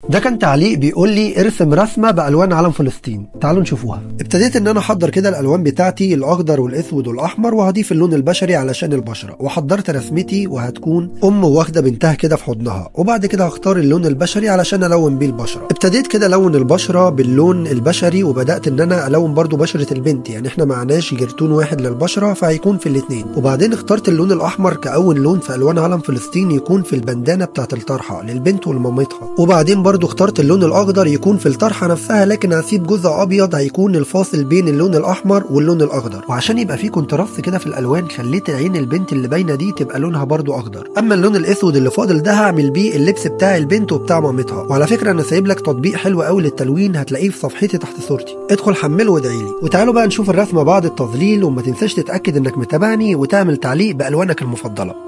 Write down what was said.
ده كان تعليق بيقول لي ارسم رسمه بالوان علم فلسطين تعالوا نشوفوها ابتديت ان انا احضر كده الالوان بتاعتي الاخضر والاسود والاحمر وهضيف اللون البشري علشان البشره وحضرت رسمتي وهتكون ام واخده بنتها كده في حضنها وبعد كده هختار اللون البشري علشان الون بيه البشره ابتديت كده الون البشره باللون البشري وبدات ان انا الون برضو بشره البنت يعني احنا معناش جرتون واحد للبشره فهيكون في الاثنين وبعدين اخترت اللون الاحمر كاول لون في الوان علم فلسطين يكون في البندانه بتاعت الطرحه للبنت ولمامتها وبعدين برضو اخترت اللون الاخضر يكون في الطرحه نفسها لكن هسيب جزء ابيض هيكون الفاصل بين اللون الاحمر واللون الاخضر وعشان يبقى في كونتراست كده في الالوان خليت عين البنت اللي باينه دي تبقى لونها برضو اخضر اما اللون الاسود اللي فاضل ده هعمل بيه اللبس بتاع البنت وبتاع مامتها وعلى فكره انا سايب لك تطبيق حلو قوي للتلوين هتلاقيه في صفحتي تحت صورتي ادخل حمله وادعي لي وتعالوا بقى نشوف الرسمه بعد التظليل وما تنساش تتاكد انك متابعني وتعمل تعليق بالوانك المفضله